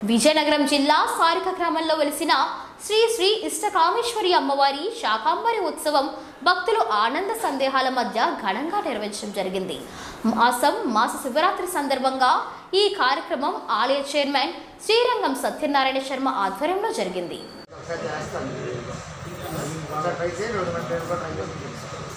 విజయనగరం జిల్లా సారిక గ్రామంలో వెలిసిన శ్రీ శ్రీ ఇష్టకామేశ్వరి అమ్మవారి శాకాంబరి ఉత్సవం భక్తులు ఆనంద సందేహాల మధ్య ఘనంగా నిర్వహించడం జరిగింది మాసం మాస శివరాత్రి సందర్భంగా ఈ కార్యక్రమం ఆలయ చైర్మన్ శ్రీరంగం సత్యనారాయణ శర్మ ఆధ్వర్యంలో జరిగింది ఒకసారి చేస్తాను ఒకసారి ట్రై చేయి రెండు గంటలు కూడా ట్రై చేస్తాను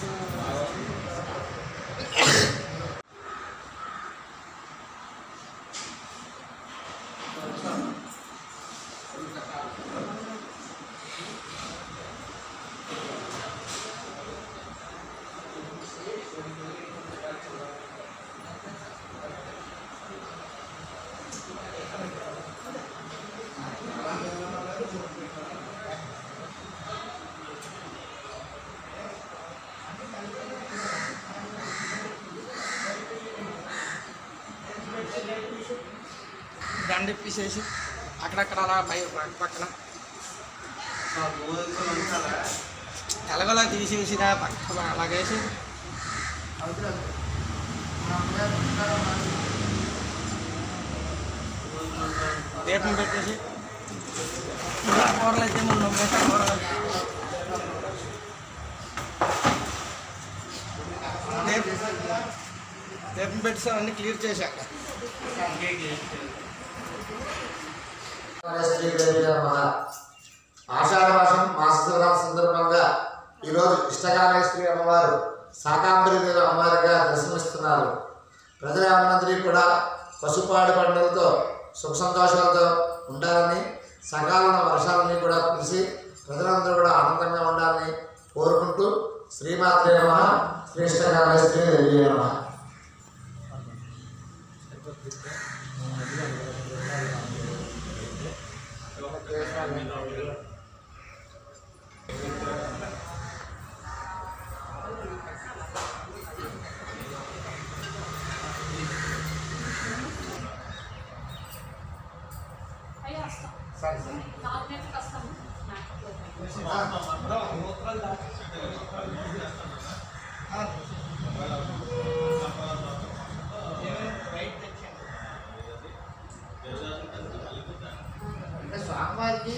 దండ ఇప్పేసేసి అక్కడక్కడ అలా పై పక్కన ఎలాగోలా తీసేసి పక్కన అలాగేసి దీపం పెట్టేసి కూరలు అయితే ముందు మిగతా కూరలు దీపం దీపం పెట్టేసి అన్నీ క్లియర్ చేశాక శ్రీదేవి నమః ఆషాఢ మాసం మాస శివరాత్రి సందర్భంగా ఈరోజు ఇష్టకామేశ్వరి అమ్మవారు శాకాంబరి దేవి అమ్మవారిగా దర్శనమిస్తున్నారు ప్రజలందరినీ కూడా పశుపాడి పండుగలతో సుఖ సంతోషాలతో ఉండాలని సకాలన వర్షాలని కూడా కురిసి ప్రజలందరూ కూడా ఆనందంగా ఉండాలని కోరుకుంటూ శ్రీమాత్రే నమ శ్రీ ఇష్టకామేశ్వరి దేవి నమ అంటే స్వామివారికి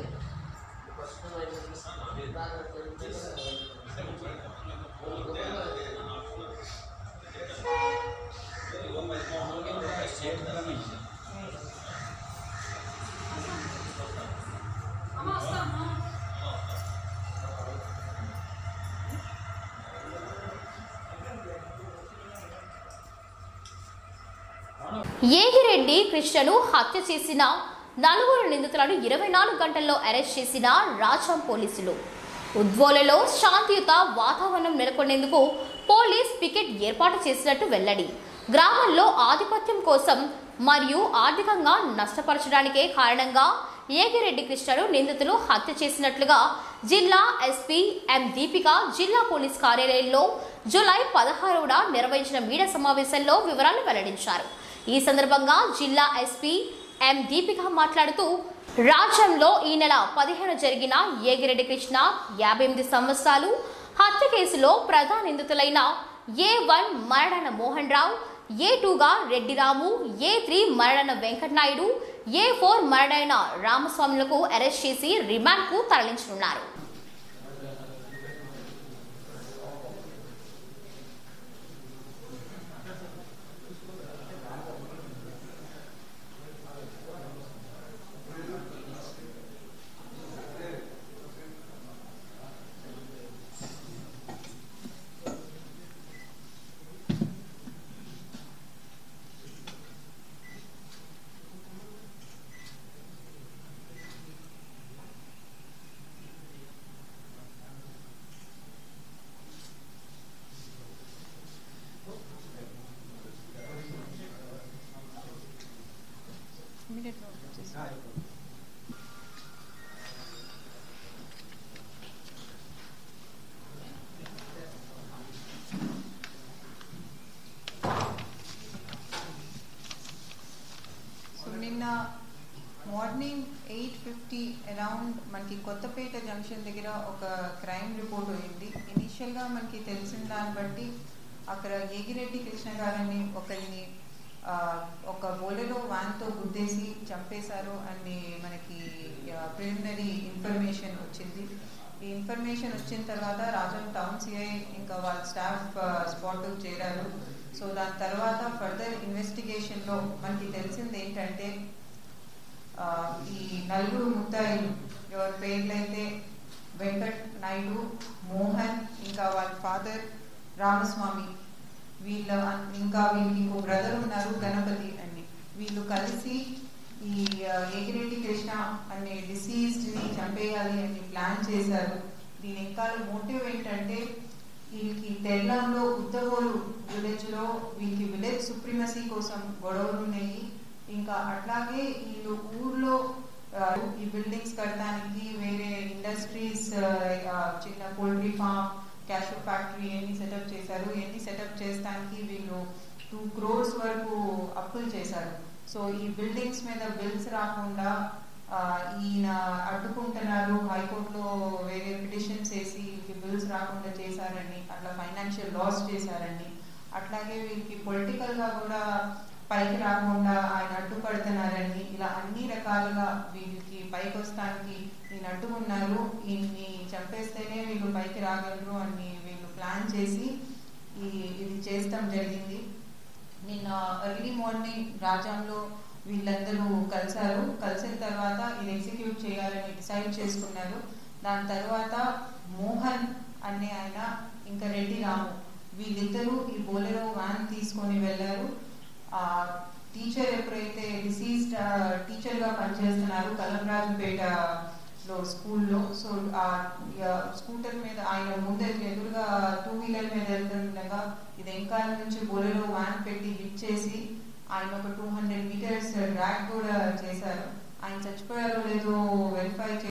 ఏగిరెడ్డి కృష్ణను హత్య చేసిన నలుగురు నిందితులను ఇరవై నాలుగు గంటల్లో అరెస్ట్ చేసిన రాజాం పోలీసులు ఉద్వోలలో శాంతియుత వాతావరణం నెలకొనేందుకు పోలీస్ పికెట్ ఏర్పాటు చేసినట్టు వెల్లడి గ్రామంలో ఆధిపత్యం కోసం మరియు ఆర్థికంగా నష్టపరచడానికే కారణంగా ఏగిరెడ్డి కృష్ణను నిందితులు హత్య చేసినట్లుగా జిల్లా ఎస్పీ ఎం దీపిక జిల్లా పోలీస్ కార్యాలయంలో జూలై పదహారున నిర్వహించిన మీడియా సమావేశంలో వివరాలు వెల్లడించారు ఈ సందర్భంగా జిల్లా ఎస్పీ ఎం దీపిక మాట్లాడుతూ రాజ్యంలో ఈ నెల పదిహేను జరిగిన ఏగిరెడ్డి కృష్ణ యాభై ఎనిమిది సంవత్సరాలు హత్య కేసులో ప్రధాన నిందితులైన ఏ వన్ మరణన మోహన్ రావు ఏ టూగా రెడ్డిరాము ఏ త్రీ మరణన వెంకటనాయుడు ఏ ఫోర్ మరణైన రామస్వాములకు అరెస్ట్ చేసి రిమాండ్కు తరలించనున్నారు సో నిన్న మార్నింగ్ ఎయిట్ ఫిఫ్టీ అరౌండ్ మనకి కొత్తపేట జంక్షన్ దగ్గర ఒక క్రైమ్ రిపోర్ట్ అయింది ఇనీషియల్గా మనకి తెలిసిన దాన్ని బట్టి అక్కడ ఏగిరెడ్డి కృష్ణ గారని ఒకరిని ఆ, ఒక బోలెలో వ్యాన్తో గుద్దేసి చంపేశారు అని మనకి ప్రిలిమినరీ ఇన్ఫర్మేషన్ వచ్చింది ఈ ఇన్ఫర్మేషన్ వచ్చిన తర్వాత రాజం టౌన్ సిఐ ఇంకా వాళ్ళ స్టాఫ్ స్పాట్ చేరారు సో దాని తర్వాత ఫర్దర్ ఇన్వెస్టిగేషన్లో మనకి తెలిసింది ఏంటంటే ఆ, ఈ నలుగురు ముద్దాయిలు ఎవరి పేర్లైతే వెంకట్ నాయుడు మోహన్ ఇంకా వాళ్ళ ఫాదర్ రామస్వామి వీళ్ళ ఇంకా వీళ్ళకి ఇంకో బ్రదర్ ఉన్నారు గణపతి అని వీళ్ళు కలిసి ఈ ఆ, ఏగిరెడ్డి కృష్ణ అనే డిసీజ్డ్ ని చంపేయాలి అని ప్లాన్ చేశారు దీని ఇంకా మోటివ్ ఏంటంటే వీళ్ళకి తెల్లంలో ఉద్దగోలు విలేజ్ లో వీళ్ళకి విలేజ్ సుప్రీమసీ కోసం గొడవలు ఉన్నాయి ఇంకా అట్లాగే వీళ్ళు ఊర్లో ఆ, ఈ బిల్డింగ్స్ కట్టడానికి వేరే ఇండస్ట్రీస్ చిన్న పోల్ట్రీ ఫామ్ క్యాషో ఫ్యాక్టరీ ఎన్ని సెటప్ చేశారు ఎన్ని సెటప్ చేస్తానికి వీళ్ళు టూ క్రోర్స్ వరకు అప్పులు చేశారు సో ఈ బిల్డింగ్స్ మీద బిల్స్ రాకుండా ఆ, ఈయన అడ్డుకుంటున్నారు హైకోర్టులో వేరే పిటిషన్స్ వేసి వీళ్ళకి బిల్స్ రాకుండా చేశారని అట్లా ఫైనాన్షియల్ లాస్ చేశారని అట్లాగే వీళ్ళకి పొలిటికల్ గా కూడా పైకి రాకుండా ఆయన అడ్డుపడుతున్నారని ఇలా అన్ని రకాలుగా వీళ్ళకి పైకి వస్తానికి ఈయన అడ్డుకున్నారు ఈయన్ని చంపేస్తేనే వీళ్ళు పైకి రాగలరు అని వీళ్ళు ప్లాన్ చేసి ఈ ఇది చేస్తాం జరిగింది నిన్న ఎర్లీ మార్నింగ్ రాజాంలో వీళ్ళందరూ కలిశారు కలిసిన తర్వాత ఇది ఎగ్జిక్యూట్ చేయాలని డిసైడ్ చేసుకున్నారు దాని తర్వాత మోహన్ అనే ఆయన ఇంకా రెడ్డి రాము వీళ్ళిద్దరూ ఈ బోలెరో వ్యాన్ తీసుకొని వెళ్ళారు ఆ టీచర్ ఎప్పుడైతే డిసీజ్డ్ టీచర్ గా పనిచేస్తున్నారు కలంరాజుపేట లో స్కూల్లో సో ఆ స్కూటర్ మీద ఆయన ముందే ఎదురుగా టూ వీలర్ మీద వెళ్తుండగా ఇది ఎంకాల నుంచి బోలెలో వ్యాన్ పెట్టి హిట్ చేసి ఆయన ఒక టూ హండ్రెడ్ మీటర్స్ డ్రాగ్ కూడా చేశారు ఆయన చచ్చిపోయారో లేదో వెరిఫై